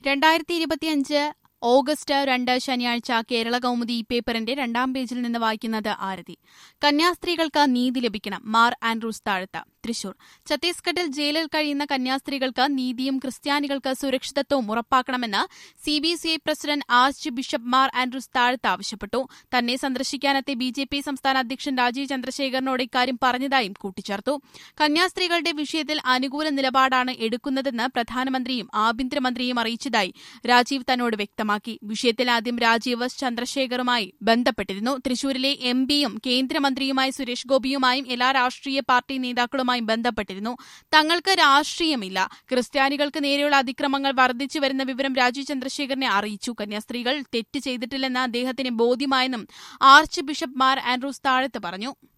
രണ്ടായിരത്തി ഇരുപത്തിയഞ്ച് ഓഗസ്റ്റ് രണ്ട് ശനിയാഴ്ച കേരള കൗമുദി ഈ പേപ്പറിന്റെ രണ്ടാം പേജിൽ നിന്ന് വായിക്കുന്നത് ആരതി കന്യാസ്ത്രീകൾക്ക് നീതി ലഭിക്കണം മാർ ആൻഡ്രൂസ് താഴത്ത തൃശൂർ ഛത്തീസ്ഗഡിൽ ജയിലിൽ കഴിയുന്ന കന്യാസ്ത്രീകൾക്ക് നീതിയും ക്രിസ്ത്യാനികൾക്ക് സുരക്ഷിതത്വവും ഉറപ്പാക്കണമെന്ന് C B C I president archbishop Mar Andrews Thazhath ആവശ്യപ്പെട്ടു തന്നെ സന്ദർശിക്കാനെത്തിയ ബി ജെ പി സംസ്ഥാന അധ്യക്ഷൻ രാജീവ് ചന്ദ്രശേഖരനോട് ഇക്കാര്യം പറഞ്ഞതായും കൂട്ടിച്ചേർത്തു കന്യാസ്ത്രീകളുടെ വിഷയത്തിൽ അനുകൂല നിലപാടാണ് എടുക്കുന്നതെന്ന് പ്രധാനമന്ത്രിയും ആഭ്യന്തരമന്ത്രിയും അറിയിച്ചതായി രാജീവ് തന്നോട് വ്യക്തമാക്കി വിഷയത്തിൽ ആദ്യം രാജീവ് ചന്ദ്രശേഖറുമായി ബന്ധപ്പെട്ടിരുന്നു തൃശൂരിലെ എം പിയും കേന്ദ്രമന്ത്രിയുമായ സുരേഷ് ഗോപിയുമായും എല്ലാ രാഷ്ട്രീയ പാർട്ടി നേതാക്കളുമായും ബന്ധപ്പെട്ടിരുന്നു തങ്ങൾക്ക് രാഷ്ട്രീയമില്ല ക്രിസ്ത്യാനികൾക്ക് നേരെയുള്ള അതിക്രമങ്ങൾ വർദ്ധിച്ചു വരുന്ന വിവരം രാജീവ് ചന്ദ്രശേഖരനെ അറിയിച്ചു കന്യാസ്ത്രീകൾ തെറ്റ് ചെയ്തിട്ടില്ലെന്ന് അദ്ദേഹത്തിന് ബോധ്യമായെന്നും ആർച്ച് ബിഷപ്പ് മാർ ആൻഡ്രൂസ് താഴത്ത് പറഞ്ഞു